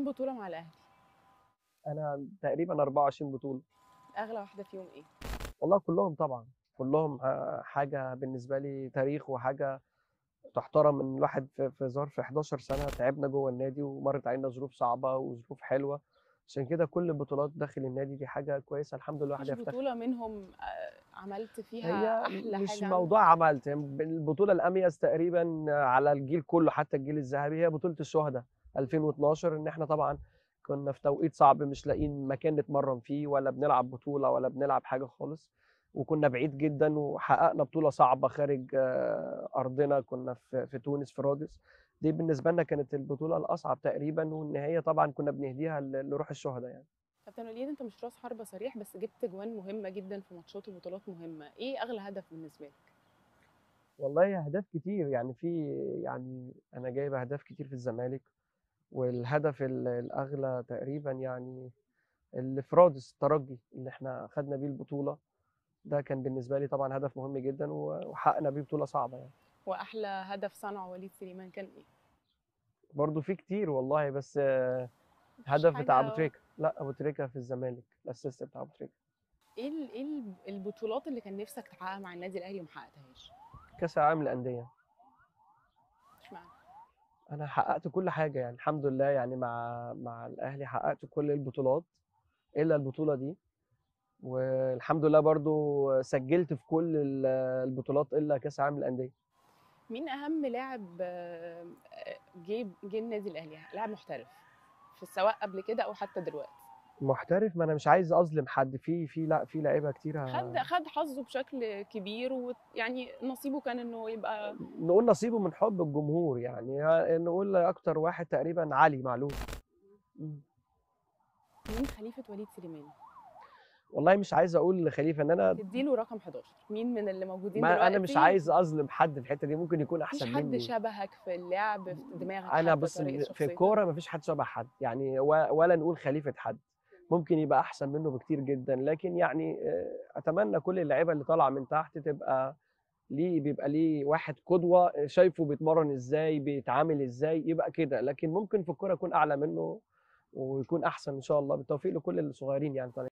كام بطولة مع الأهلي؟ انا تقريبا 24 بطوله أغلى واحدة فيهم إيه؟ والله كلهم طبعا كلهم آه، حاجه بالنسبه لي تاريخ وحاجه تحترم ان الواحد في في ظرف 11 سنه تعبنا جوه النادي ومرت علينا ظروف صعبه وظروف حلوه عشان كده كل البطولات داخل النادي دي حاجه كويسه الحمد لله الواحد مفيش يفتخر بطولة منهم آه، عملت فيها هي أحلى مش حاجة موضوع عملت يعني البطوله الاميز تقريبا على الجيل كله حتى الجيل الذهبي هي بطوله الشهداء 2012 ان احنا طبعا كنا في توقيت صعب مش لاقيين مكان نتمرن فيه ولا بنلعب بطوله ولا بنلعب حاجه خالص وكنا بعيد جدا وحققنا بطوله صعبه خارج آه، ارضنا كنا في في تونس في رادس دي بالنسبه لنا كانت البطوله الاصعب تقريبا والنهايه طبعا كنا بنهديها ل- لروح الشهداء يعني كابتن وليد أنت مش راس حربة صريح بس جبت جوان مهمة جدا في ماتشات وبطولات مهمة إيه أغلى هدف بالنسبة لك؟ والله اهداف كتير يعني في يعني انا جايب اهداف كتير في الزمالك والهدف ال- الاغلى تقريبا يعني اللي في رادس الترجي اللي احنا خدنا بيه البطوله ده كان بالنسبه لي طبعا هدف مهم جدا و- وحققنا بيه بطوله صعبه يعني وأحلى هدف صنعه وليد سليمان كان إيه؟ برضو في كتير والله بس آه، مفيش هدف بتاع ابو حاجة- تريكه لا ابو تريكه في الزمالك الاسيست بتاع ابو تريكه إيه ال- إيه ال- البطولات اللي كان نفسك تحققها مع النادي الأهلي وما حققتهاش؟ كاس العالم للانديه اشمعنى؟ انا حققت كل حاجه يعني الحمد لله يعني مع مع الاهلي حققت كل البطولات الا البطوله دي والحمد لله برضو سجلت في كل ال- البطولات الا كاس العالم للانديه مين اهم لاعب آه، آه، جه جه النادي الاهلي لاعب محترف في سواء قبل كده او حتى دلوقتي محترف ما انا مش عايز اظلم حد في في لا في لعيبه كتير ه- خد خد حظه بشكل كبير ويعني نصيبه كان انه يبقى نقول نصيبه من حب الجمهور يعني نقول اكتر واحد تقريبا علي معلول مم. مين خليفه وليد سليمان والله مش عايز اقول لخليفه ان انا تديله رقم 11 مين من اللي موجودين ما دلوقتي انا مش عايز اظلم حد في الحته دي ممكن يكون احسن مفيش حد مني شبهك في اللعب في دماغك انا حتى بص طريقة في شخصيتك؟ الكوره مفيش حد شبه حد يعني و- ولا نقول خليفه حد ممكن يبقى احسن منه بكتير جدا لكن يعني آه، اتمنى كل اللعيبه اللي طالعه من تحت تبقى ليه بيبقى ليه واحد قدوه شايفه بيتمرن ازاي بيتعامل ازاي يبقى كده لكن ممكن في الكوره يكون اعلى منه ويكون احسن ان شاء الله بالتوفيق لكل الصغيرين يعني طالعين